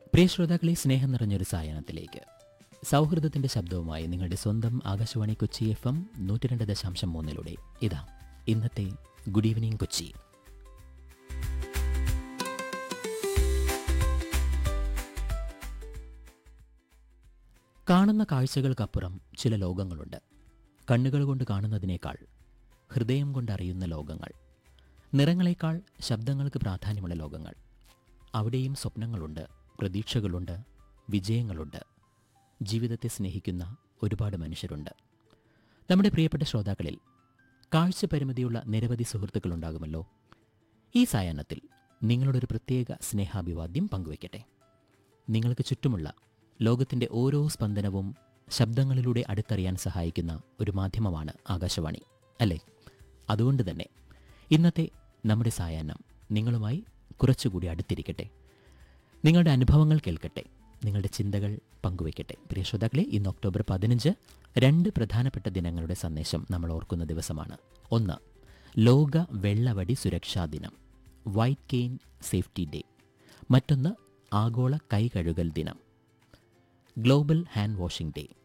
പ്രിയ ശ്രോതാക്കളെ സ്നേഹം നിറഞ്ഞൊരു സായാഹ്നത്തിലേക്ക് സൗഹൃദത്തിന്റെ ശബ്ദവുമായി നിങ്ങളുടെ സ്വന്തം ആകാശവാണി കൊച്ചി എഫ് എം നൂറ്റി രണ്ട് ദശാംശം മൂന്നിലൂടെ ഇതാ ഇന്നത്തെ ഗുഡ് ഈവനിങ് കൊച്ചി കാണുന്ന കാഴ്ചകൾക്കപ്പുറം ചില ലോകങ്ങളുണ്ട് കണ്ണുകൾ കൊണ്ട് കാണുന്നതിനേക്കാൾ ഹൃദയം കൊണ്ട് അറിയുന്ന ലോകങ്ങൾ നിറങ്ങളെക്കാൾ ശബ്ദങ്ങൾക്ക് പ്രാധാന്യമുള്ള ലോകങ്ങൾ അവിടെയും സ്വപ്നങ്ങളുണ്ട് പ്രതീക്ഷകളുണ്ട് വിജയങ്ങളുണ്ട് ജീവിതത്തെ സ്നേഹിക്കുന്ന ഒരുപാട് മനുഷ്യരുണ്ട് നമ്മുടെ പ്രിയപ്പെട്ട ശ്രോതാക്കളിൽ കാഴ്ച പരിമിതിയുള്ള നിരവധി സുഹൃത്തുക്കളുണ്ടാകുമല്ലോ ഈ സായാഹ്നത്തിൽ നിങ്ങളുടെ ഒരു പ്രത്യേക സ്നേഹാഭിവാദ്യം പങ്കുവയ്ക്കട്ടെ നിങ്ങൾക്ക് ചുറ്റുമുള്ള ലോകത്തിൻ്റെ ഓരോ സ്പന്ദനവും ശബ്ദങ്ങളിലൂടെ അടുത്തറിയാൻ സഹായിക്കുന്ന ഒരു മാധ്യമമാണ് ആകാശവാണി അല്ലേ അതുകൊണ്ട് തന്നെ ഇന്നത്തെ നമ്മുടെ സായാഹ്നം നിങ്ങളുമായി കുറച്ചുകൂടി അടുത്തിരിക്കട്ടെ നിങ്ങളുടെ അനുഭവങ്ങൾ കേൾക്കട്ടെ നിങ്ങളുടെ ചിന്തകൾ പങ്കുവയ്ക്കട്ടെ പ്രിയ ശ്രോതാക്കളെ ഇന്ന് ഒക്ടോബർ പതിനഞ്ച് രണ്ട് പ്രധാനപ്പെട്ട ദിനങ്ങളുടെ സന്ദേശം നമ്മൾ ഓർക്കുന്ന ദിവസമാണ് ഒന്ന് ലോക വെള്ളവടി സുരക്ഷാ ദിനം വൈറ്റ് കെയിൻ സേഫ്റ്റി ഡേ മറ്റൊന്ന് ആഗോള കൈ കഴുകൽ ദിനം ഗ്ലോബൽ ഹാൻഡ് വാഷിംഗ് ഡേ